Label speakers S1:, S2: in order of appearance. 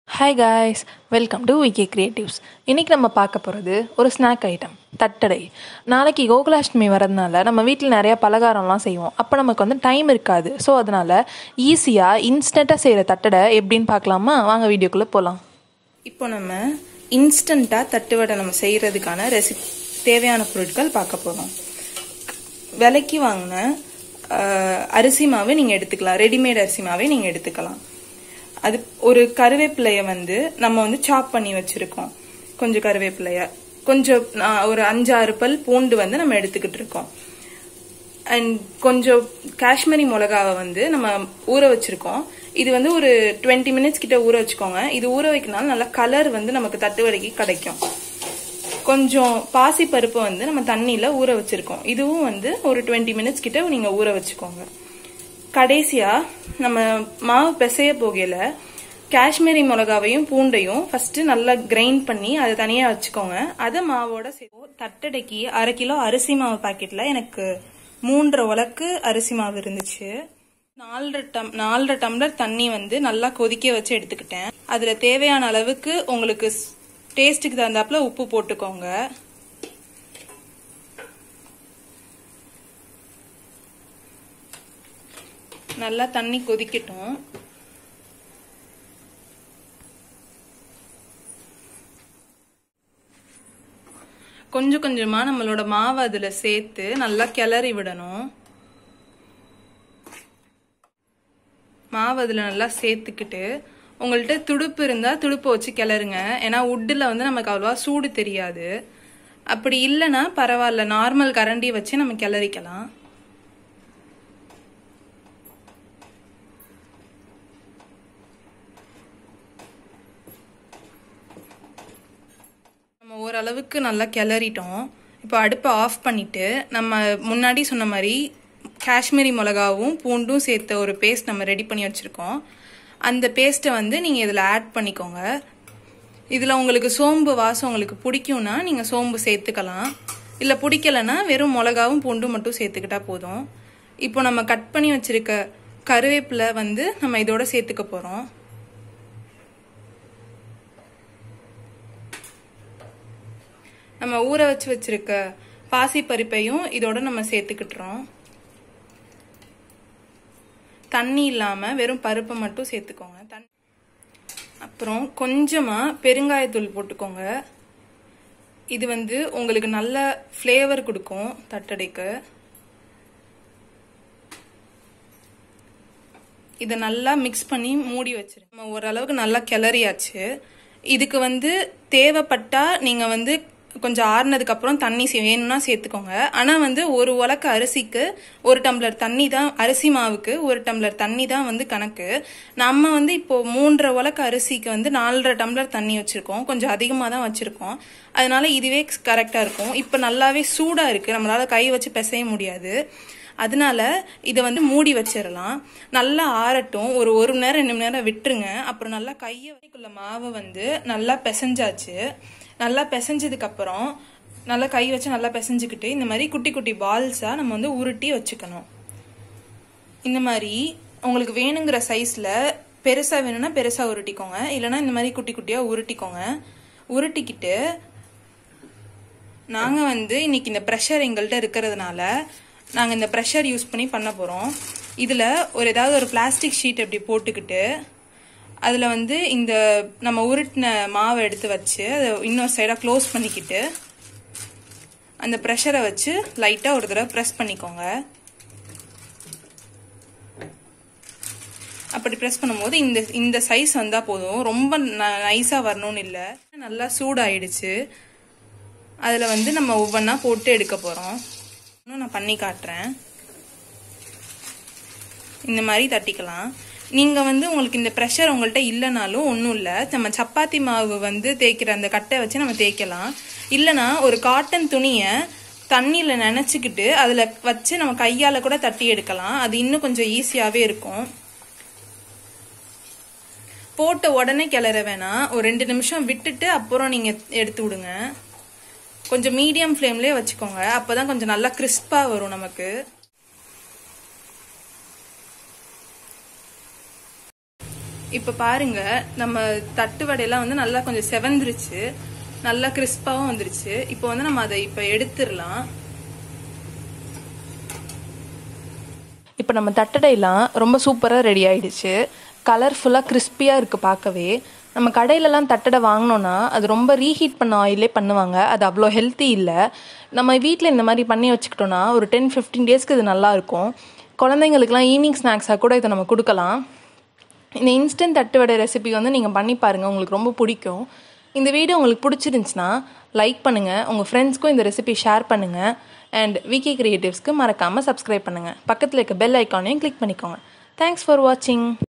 S1: hi guys welcome to VK creatives இன்றைக்கி நம்ம பார்க்க போகிறது ஒரு ஸ்நாக் ஐட்டம் தட்டடை நாளைக்கு கோகுலாஷ்டமி வரதுனால நம்ம வீட்டில் நிறையா பலகாரம்லாம் செய்வோம் அப்போ நமக்கு வந்து டைம் இருக்காது ஸோ அதனால் ஈஸியாக இன்ஸ்டண்ட்டாக செய்கிற தட்டடை எப்படின்னு பார்க்கலாமா வாங்க வீடியோக்குள்ளே போகலாம்
S2: இப்போ நம்ம இன்ஸ்டண்ட்டாக தட்டுவடை நம்ம செய்கிறதுக்கான ரெசிபி தேவையான பொருட்கள் பார்க்க போகிறோம் விலைக்கு வாங்கின அஹ், அரிசி மாவு நீங்கள் எடுத்துக்கலாம் ரெடிமேட் அரிசி மாவே நீங்கள் எடுத்துக்கலாம் அது ஒரு கருவேப்பிலைய வந்து நம்ம வந்து சாப் பண்ணி வச்சிருக்கோம் கொஞ்சம் கருவேப்பிலைய கொஞ்சம் ஆஹ், ஒரு அஞ்சாறு பல் பூண்டு வந்து நம்ம எடுத்துக்கிட்டு இருக்கோம் அண்ட் கொஞ்சம் காஷ்மீரி மிளகாவை வந்து நம்ம ஊற வச்சிருக்கோம் இது வந்து ஒரு டுவெண்ட்டி மினிட்ஸ் கிட்ட ஊற வச்சுக்கோங்க இது ஊற வைக்கனால நல்ல கலர் வந்து நமக்கு தட்டுவடைக்கு கிடைக்கும் கொஞ்சம் பாசி பருப்பு வந்து நம்ம தண்ணியில ஊற வச்சிருக்கோம் இதுவும் வந்து ஒரு டுவெண்ட்டி மினிட்ஸ் கிட்ட நீங்க ஊற வச்சுக்கோங்க கடைசியா நம்ம மாவு பிசைய போகையில காஷ்மீரி மிளகாவையும் பூண்டையும் ஃபர்ஸ்ட் நல்லா கிரைண்ட் பண்ணி அதை தனியா வச்சுக்கோங்க அதை மாவோட சேர்த்து தட்டடைக்கு அரை கிலோ அரிசி மாவு பாக்கெட்ல எனக்கு மூன்றரை உலக்கு அரிசி மாவு இருந்துச்சு நாலரை டம் நாலரை டம்ளர் தண்ணி வந்து நல்லா கொதிக்க வச்சு எடுத்துக்கிட்டேன் அதுல தேவையான அளவுக்கு உங்களுக்கு டேஸ்ட்டுக்கு தகுந்தாப்புல உப்பு போட்டுக்கோங்க நல்லா தண்ணி கொதிக்கட்டும் கொஞ்சம் கொஞ்சமா நம்மளோட மாவை அதுல சேர்த்து நல்லா கிளறி விடணும் மாவு அதில் நல்லா சேர்த்துக்கிட்டு உங்கள்கிட்ட துடுப்பு இருந்தால் துடுப்பை வச்சு கிளறுங்க ஏன்னா உட்டில் வந்து நமக்கு அவ்வளோவா சூடு தெரியாது அப்படி இல்லைன்னா பரவாயில்ல நார்மல் கரண்டி வச்சு நம்ம கிளறிக்கலாம் நம்ம ஓரளவுக்கு நல்லா கிளறிட்டோம் இப்போ அடுப்பை ஆஃப் பண்ணிட்டு நம்ம முன்னாடி சொன்ன மாதிரி காஷ்மீரி மிளகாவும் பூண்டும் சேர்த்த ஒரு பேஸ்ட் நம்ம ரெடி பண்ணி வச்சுருக்கோம் அந்த பேஸ்ட்டை வந்து நீங்கள் இதில் ஆட் பண்ணிக்கோங்க இதில் உங்களுக்கு சோம்பு வாசம் உங்களுக்கு பிடிக்கும்னா நீங்கள் சோம்பு சேர்த்துக்கலாம் இல்லை பிடிக்கலன்னா வெறும் மிளகாவும் பூண்டும் மட்டும் சேர்த்துக்கிட்டா போதும் இப்போ நம்ம கட் பண்ணி வச்சிருக்க கருவேப்பிலை வந்து நம்ம இதோட சேர்த்துக்க போகிறோம் நம்ம ஊற வச்சு வச்சிருக்க பாசி பருப்பையும் இதோட நம்ம சேர்த்துக்கிட்டுறோம் தண்ணி இல்லாம வெறும் பருப்பை மட்டும் சேர்த்துக்கோங்க தண்ணி அப்புறம் கொஞ்சமா பெருங்காயத்தூள் போட்டுக்கோங்க இது வந்து உங்களுக்கு நல்ல ஃப்ளேவர் கொடுக்கும் தட்டடைக்கு இதை நல்லா மிக்ஸ் பண்ணி மூடி வச்சிரு நம்ம ஓரளவுக்கு நல்லா கிளறியாச்சு இதுக்கு வந்து தேவைப்பட்டா நீங்க வந்து கொஞ்சம் ஆறுனதுக்கு அப்புறம் தண்ணி சே- வேணும்னா சேர்த்துக்கோங்க ஆனா வந்து ஒரு உலக்க அரிசிக்கு ஒரு டம்ளர் தண்ணி தான் அரிசி மாவுக்கு ஒரு டம்ளர் தண்ணி தான் வந்து கணக்கு நம்ம வந்து இப்போ மூன்றரை உலக்க அரிசிக்கு வந்து நாலரை டம்ளர் தண்ணி வச்சிருக்கோம் கொஞ்சம் அதிகமாக தான் வச்சிருக்கோம் அதனால இதுவே கரெக்டா இருக்கும் இப்போ நல்லாவே சூடா இருக்கு நம்மளால கை வச்சு பிசைய முடியாது அதனால இதை வந்து மூடி வச்சிடலாம் நல்லா ஆறட்டும் ஒரு ஒரு மணி நேரம் ரெண்டு மணி நேரம் விட்டுருங்க அப்புறம் நல்லா கையை வரைக்குள்ள மாவை வந்து நல்லா பிசைஞ்சாச்சு நல்லா பிசைஞ்சதுக்கு அப்புறம் நல்லா கை வச்சு நல்லா பிசைஞ்சுக்கிட்டு இந்த மாதிரி குட்டி குட்டி பால்ஸா நம்ம வந்து உருட்டி வச்சுக்கணும் இந்த மாதிரி உங்களுக்கு வேணுங்கிற சைஸ்ல பெருசா வேணும்னா பெருசா உருட்டிக்கோங்க இல்லைன்னா இந்த மாதிரி குட்டி குட்டியா உருட்டிக்கோங்க உருட்டிக்கிட்டு நாங்க வந்து இன்னைக்கு இந்த ப்ரெஷர் எங்கள்கிட்ட இருக்கிறதுனால நாங்க இந்த ப்ரெஷர் யூஸ் பண்ணி பண்ண போறோம் இதுல ஒரு ஏதாவது ஒரு பிளாஸ்டிக் ஷீட் அப்படி போட்டுக்கிட்டு அதுல வந்து இந்த நம்ம உருட்டின மாவை எடுத்து வச்சு அதை இன்னொரு சைடா க்ளோஸ் பண்ணிக்கிட்டு அந்த ப்ரெஷரை வச்சு லைட்டா ஒரு தடவை ப்ரெஸ் பண்ணிக்கோங்க அப்படி ப்ரெஸ் பண்ணும்போது இந்த இந்த சைஸ் வந்தா போதும் ரொம்ப நைஸா வரணும்னு இல்லை நல்லா சூடாயிடுச்சு அதுல வந்து நம்ம ஒவ்வொன்றா போட்டு எடுக்க போறோம் இன்னும் நான் பண்ணி காட்டுறேன் இந்த மாதிரி தட்டிக்கலாம் நீங்க வந்து உங்களுக்கு இந்த ப்ரெஷர் உங்கள்கிட்ட இல்லைனாலும் ஒன்றும் இல்லை நம்ம சப்பாத்தி மாவு வந்து தேய்க்கிற அந்த கட்டை வச்சு நம்ம தேய்க்கலாம் இல்லைனா ஒரு காட்டன் துணியை தண்ணியில நனைச்சிக்கிட்டு அதுல வச்சு நம்ம கையால கூட தட்டி எடுக்கலாம் அது இன்னும் கொஞ்சம் ஈஸியாவே இருக்கும் போட்ட உடனே கிளற வேணாம் ஒரு ரெண்டு நிமிஷம் விட்டுட்டு அப்புறம் நீங்க எடுத்து விடுங்க கொஞ்சம் மீடியம் ஃப்ளேம்லயே வச்சுக்கோங்க அப்பதான் கொஞ்சம் நல்லா கிறிஸ்பா வரும் நமக்கு இப்ப பாருங்க நம்ம தட்டு வடையெல்லாம் வந்து நல்லா கொஞ்சம் செவந்துருச்சு நல்லா கிறிஸ்பாவும் வந்துருச்சு இப்போ வந்து நம்ம அதை இப்ப எடுத்துடலாம்
S1: இப்போ நம்ம தட்டடைலாம் ரொம்ப சூப்பராக ரெடி ஆயிடுச்சு கலர்ஃபுல்லாக கிறிஸ்பியாக இருக்குது பார்க்கவே நம்ம கடையிலலாம் தட்டடை வாங்கினோன்னா அது ரொம்ப ரீஹீட் பண்ண ஆயிலே பண்ணுவாங்க அது அவ்வளோ ஹெல்த்தி இல்லை நம்ம வீட்டில் இந்த மாதிரி பண்ணி வச்சுக்கிட்டோன்னா ஒரு டென் ஃபிஃப்டீன் டேஸ்க்கு இது நல்லா இருக்கும் குழந்தைங்களுக்குலாம் ஈவினிங் ஸ்நாக்ஸாக கூட இதை நம்ம கொடுக்கலாம் இந்த இன்ஸ்டன்ட் தட்டு வடை ரெசிபி வந்து நீங்கள் பண்ணி பாருங்கள் உங்களுக்கு ரொம்ப பிடிக்கும் இந்த வீடியோ உங்களுக்கு பிடிச்சிருந்துச்சுன்னா லைக் பண்ணுங்கள் உங்கள் ஃப்ரெண்ட்ஸ்க்கும் இந்த ரெசிபி ஷேர் பண்ணுங்கள் அண்ட் விகே கிரியேட்டிவ்ஸ்க்கு மறக்காமல் சப்ஸ்கிரைப் பண்ணுங்கள் பக்கத்தில் இருக்க பெல் ஐக்கானையும் கிளிக் பண்ணிக்கோங்க தேங்க்ஸ் ஃபார் வாட்சிங்